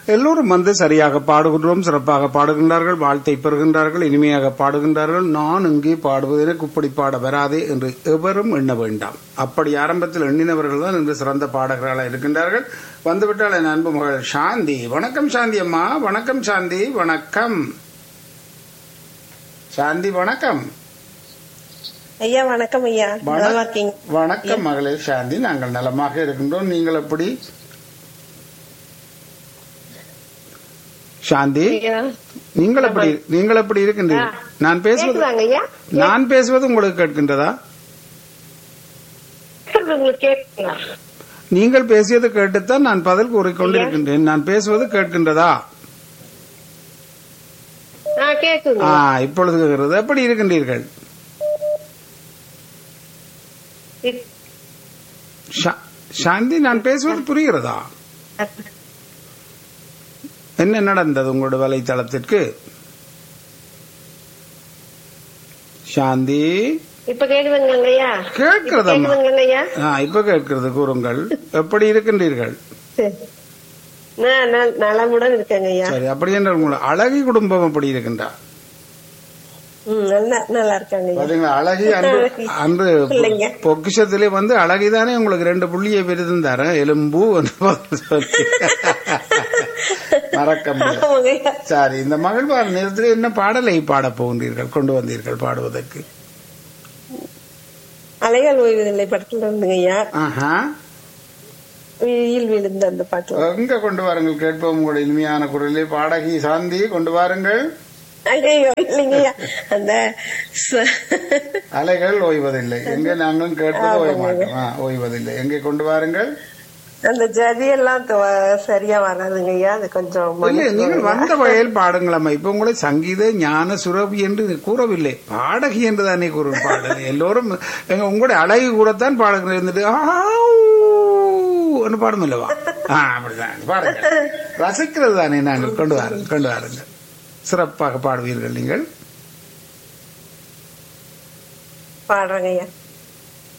எல்லோரும் வந்து சரியாக பாடுகின்றோம் சிறப்பாக பாடுகின்றார்கள் வாழ்த்தை பெறுகின்றார்கள் இனிமையாக பாடுகின்றார்கள் நான் இங்கே பாடுவது எனக்கு இப்படி பாட வராதே என்று எவரும் எண்ண வேண்டாம் அப்படி ஆரம்பத்தில் எண்ணினவர்கள் தான் இன்று சிறந்த பாடகர்களாக இருக்கின்றார்கள் வந்துவிட்டால் என் அன்பு மகள் சாந்தி வணக்கம் சாந்தி அம்மா வணக்கம் சாந்தி வணக்கம் சாந்தி வணக்கம் ஐயா வணக்கம் ஐயா வண- நல்லா இருக்கீங்க வணக்கம் மகளே சாந்தி நாங்கள் நலமாக இருக்கின்றோம் நீங்கள் எப்படி சாந்தி ஐயா நீங்கள் எப்படி நீங்கள் எப்படி இருக்கின்றீர்கள் நான் பேசுவது கேக்குதாங்க ஐயா நான் பேசுவது உங்களுக்கு கேட்கின்றதா கேக்குறது உங்களுக்கு கேக்குங்களா நீங்கள் பேசியது கேட்டுத்தான் நான் பதில் கூறிக்கொண்டிருக்கின்றேன் நான் பேசுவது கேட்கின்றதா ஆ கேக்குங்க ஆ இப்பொழுது கேட்கிறது எப்படி இருக்கின்றீர்கள் இப்- சா- சாந்தி நான் பேசுவது புரிகிறதா என்ன நடந்தது உங்களோட வலைத்தளத்திற்கு சாந்தி இப்ப கேக்குதுங்க ஐயா கேட்கிறதம்மா கேக்குதுங்க ஐயா ஆ, இப்ப கேட்கிறது கூறுங்கள் எப்படி இருக்கின்றீர்கள் சரி. நான் நல்- நலமுடன் இருக்கேங்க ஐயா சரி அப்படி என்ற உங்களை அழகி குடும்பம் அப்படி இருக்கின்றா ம், நல்லா நல்லா இருக்காங்க ஐயா பாத்தீங்களா அழகி அன்று அன்று இல்லைங்க. பொக்கிஷத்திலே வந்து அழகிதானே உங்களுக்கு ரெண்டு புள்ளியை விருந்தார எலும்பு என்று சொல்லி. மறக்க முடியாது ஆமாங்க ஐயா சரி இந்த மகிழ்வார் நேரத்தில் என்ன பாடலை பாடப் போகின்றீர்கள் கொண்டு வந்தீர்கள் பாடுவதற்கு அலைகள் ஓய்வதில்லை படத்துல இருந்துங்க ஐயா ஆஹா வெயில் விழுந்த அந்த பாட்டு எங்க கொண்டு வாருங்கள் கேட்போம் உங்களுடைய இனிமையான குரலே பாடகி சாந்தி கொண்டு வாருங்கள் ஐயோ இல்லைங்க ஐயா அந்த ச- அலைகள் ஓய்வதில்லை எங்கே நாங்களும் கேட்பது ஓய்ய மாட்டோம் ஆ, ஓய்வதில்லை எங்கே கொண்டு வாருங்கள் அந்த ஜதியெல்லாம் தொ- சரியா வராதுங்க ஐயா அது கொஞ்சம் இல்லை நீங்கள் வந்த வகையில் பாடுங்களம்மா இப்ப உங்களை சங்கீத ஞான சுரபி என்று கூறவில்லை பாடகி என்று தானே கூறும் பாடல் எல்லோரும் எங்க உங்களுடைய அழகு கூடத்தான் பாடகர் இருந்துட்டு ஒன்று பாடும் இல்லவா ஆ அப்படிதான் பாடுங்க ரசிக்கிறது தானே நாங்கள் கொண்டு வாருங்கள் கொண்டு வாருங்கள் சிறப்பாக பாடுவீர்கள் நீங்கள் பாடுறேங்க ஐயா